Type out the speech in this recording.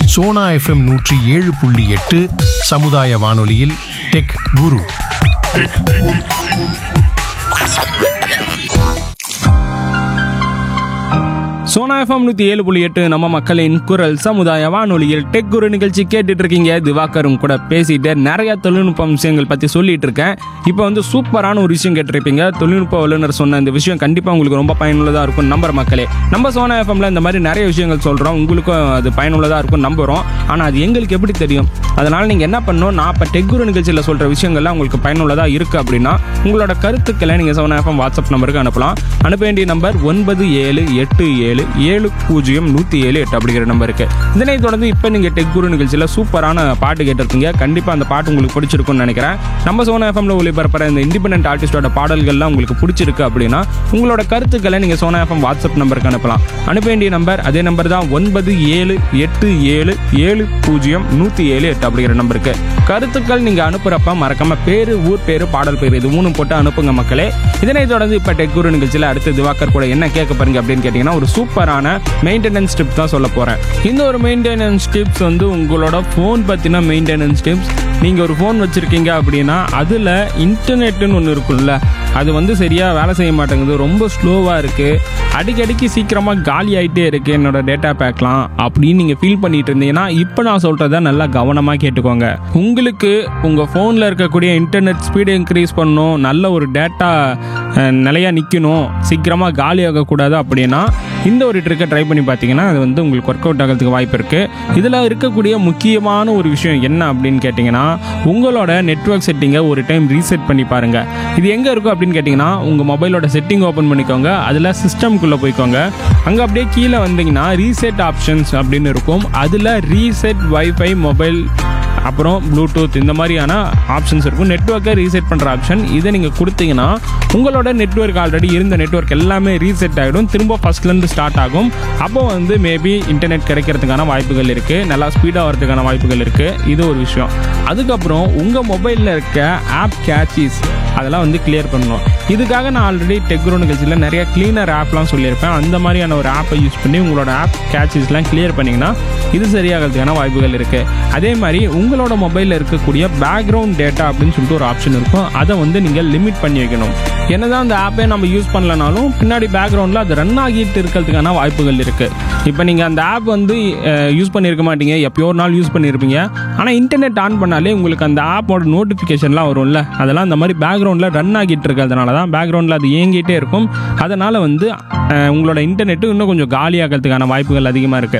Sona FM நூற்றி ஏழு புள்ளி எட்டு சமுதாய வானொலியில் டெக் குரு சோனா எஃப்எம் நூற்றி ஏழு புள்ளி எட்டு நம்ம மக்களின் குரல் சமுதாய வானொலியில் டெக் குரு நிகழ்ச்சி கேட்டுட்டு இருக்கீங்க திவாகரும் கூட பேசிட்டு நிறைய தொழில்நுட்ப விஷயங்கள் பற்றி சொல்லிட்டு இருக்கேன் இப்போ வந்து சூப்பரான ஒரு விஷயம் கேட்டிருப்பீங்க தொழில்நுட்ப வல்லுநர் சொன்ன இந்த விஷயம் கண்டிப்பாக உங்களுக்கு ரொம்ப பயனுள்ளதாக இருக்கும் நம்புற மக்களே நம்ம சோனா எஃப்எம்ல இந்த மாதிரி நிறைய விஷயங்கள் சொல்கிறோம் உங்களுக்கும் அது பயனுள்ளதாக இருக்கும் நம்புகிறோம் ஆனால் அது எங்களுக்கு எப்படி தெரியும் அதனால் நீங்கள் என்ன பண்ணணும் நான் இப்போ டெக் குரு நிகழ்ச்சியில் சொல்கிற விஷயங்கள்லாம் உங்களுக்கு பயனுள்ளதாக இருக்குது அப்படின்னா உங்களோட கருத்துக்களை நீங்கள் சோனா எஃப்எம் வாட்ஸ்அப் நம்பருக்கு அனுப்பலாம் அனுப்ப வேண்டிய நம்பர் ஒன்பது ஏழு எட்டு ஏழு ஏழு பூஜ்ஜியம் நூற்றி ஏழு எட்டு அப்படிங்கிற நம்பருக்கு இதனை தொடர்ந்து இப்போ நீங்கள் டெக் குரு நிகழ்ச்சியில் சூப்பரான பாட்டு கேட்டிருக்கீங்க கண்டிப்பாக அந்த பாட்டு உங்களுக்கு பிடிச்சிருக்கும்னு நினைக்கிறேன் நம்ம சோனா எஃப்எம்ல ஒளிபரப்புற இந்த இண்டிபெண்டன்ட் ஆர்டிஸ்டோட பாடல்கள்லாம் உங்களுக்கு பிடிச்சிருக்கு அப்படின்னா உங்களோட கருத்துக்களை நீங்கள் சோனா எஃப்எம் வாட்ஸ்அப் நம்பருக்கு அனுப்பலாம் அனுப்ப வேண்டிய நம்பர் அதே நம்பர் தான் ஒன்பது ஏழு எட்டு ஏழு ஏழு பூஜ்ஜியம் நூற்றி ஏழு எட்டு அப்படிங்கிற நம்பருக்கு கருத்துக்கள் நீங்கள் அனுப்புகிறப்ப மறக்காம பேர் ஊர் பேர் பாடல் பேர் இது மூணும் போட்டு அனுப்புங்க மக்களே இதனை தொடர்ந்து இப்போ டெக் குரு நிகழ்ச்சியில் அடுத்து திவாகர் கூட என்ன கேட்க போறீங்க அப்படின்னு கேட்டிங்கன்னா ஒரு சூப்பரான மெயின்டெனன்ஸ் டிப் தான் சொல்ல போகிறேன் இந்த ஒரு மெயின்டெனன்ஸ் டிப்ஸ் வந்து உங்களோட ஃபோன் பற்றின மெயின்டெனன்ஸ் டிப்ஸ் நீங்கள் ஒரு ஃபோன் வச்சுருக்கீங்க அப்படின்னா அதில் இன்டர்நெட்டுன்னு ஒன்று இருக்கும்ல அது வந்து சரியாக வேலை செய்ய மாட்டேங்குது ரொம்ப ஸ்லோவாக இருக்குது அடிக்கடிக்கு சீக்கிரமாக காலி ஆகிட்டே இருக்குது என்னோட டேட்டா பேக்லாம் அப்படின்னு நீங்கள் ஃபீல் பண்ணிட்டு இருந்தீங்கன்னா இப்போ நான் சொல்கிறத நல்லா கவனமாக கேட்டுக்கோங்க உங்களுக்கு உங்கள் ஃபோனில் இருக்கக்கூடிய இன்டர்நெட் ஸ்பீடை இன்க்ரீஸ் பண்ணணும் நல்ல ஒரு டேட்டா நிலையாக நிற்கணும் சீக்கிரமாக காலி ஆகக்கூடாது அப்படின்னா இந்த ஒரு ட்ரிக்கை ட்ரை பண்ணி பார்த்தீங்கன்னா அது வந்து உங்களுக்கு ஒர்க் அவுட் ஆகிறதுக்கு வாய்ப்பு இருக்குது இதில் இருக்கக்கூடிய முக்கியமான ஒரு விஷயம் என்ன அப்படின்னு கேட்டிங்கன்னா உங்களோட நெட்வொர்க் செட்டிங்கை ஒரு டைம் ரீசெட் பண்ணி பாருங்கள் இது எங்கே இருக்கும் அப்படின்னு கேட்டிங்கன்னா உங்கள் மொபைலோட செட்டிங் ஓப்பன் பண்ணிக்கோங்க அதில் சிஸ்டம்குள்ளே போய்க்கோங்க அங்கே அப்படியே கீழே வந்தீங்கன்னா ரீசெட் ஆப்ஷன்ஸ் அப்படின்னு இருக்கும் அதில் ரீசெட் வைஃபை மொபைல் அப்புறம் ப்ளூடூத் இந்த மாதிரியான ஆப்ஷன்ஸ் இருக்கும் நெட்ஒர்க்கை ரீசெட் பண்ணுற ஆப்ஷன் இதை நீங்கள் கொடுத்தீங்கன்னா உங்களோட நெட்ஒர்க் ஆல்ரெடி இருந்த நெட்ஒர்க் எல்லாமே ரீசெட் ஆகிடும் திரும்ப ஃபஸ்ட்லேருந்து ஸ்டார்ட் ஆகும் அப்போ வந்து மேபி இன்டர்நெட் கிடைக்கிறதுக்கான வாய்ப்புகள் இருக்குது நல்லா ஸ்பீடாக வரதுக்கான வாய்ப்புகள் இருக்குது இது ஒரு விஷயம் அதுக்கப்புறம் உங்கள் மொபைலில் இருக்க ஆப் கேட்சிஸ் அதெல்லாம் வந்து கிளியர் பண்ணணும் இதுக்காக நான் ஆல்ரெடி டெக்ரோ நிகழ்ச்சியில் நிறைய க்ளீனர் ஆப்லாம் சொல்லியிருப்பேன் அந்த மாதிரியான ஒரு ஆப்பை யூஸ் பண்ணி உங்களோட ஆப் கேட்சஸ்லாம் கிளியர் பண்ணிங்கன்னா இது சரியாகிறதுக்கான வாய்ப்புகள் இருக்குது அதே மாதிரி உங்களோட மொபைலில் இருக்கக்கூடிய பேக்ரவுண்ட் டேட்டா அப்படின்னு சொல்லிட்டு ஒரு ஆப்ஷன் இருக்கும் அதை வந்து நீங்கள் லிமிட் பண்ணி வைக்கணும் என்னதான் அந்த ஆப்பை நம்ம யூஸ் பண்ணலனாலும் பின்னாடி பேக்ரவுண்டில் அது ரன் ஆகிட்டு இருக்கிறதுக்கான வாய்ப்புகள் இருக்குது இப்போ நீங்கள் அந்த ஆப் வந்து யூஸ் பண்ணியிருக்க மாட்டீங்க எப்பயோ ஒரு நாள் யூஸ் பண்ணியிருப்பீங்க ஆனால் இன்டர்நெட் ஆன் பண்ணாலே உங்களுக்கு அந்த ஆப்போட நோட்டிஃபிகேஷன்லாம் வரும்ல அதெல்லாம் அந்த மாதிரி பேக்ரவுண்டில் ரன் ஆகிட்டு இருக்கிறதுனால தான் பேக்ரவுண்டில் அது இயங்கிட்டே இருக்கும் அதனால் வந்து அஹ், உங்களோட இன்டர்நெட்டு இன்னும் கொஞ்சம் காலியாகிறதுக்கான வாய்ப்புகள் அதிகமாக இருக்குது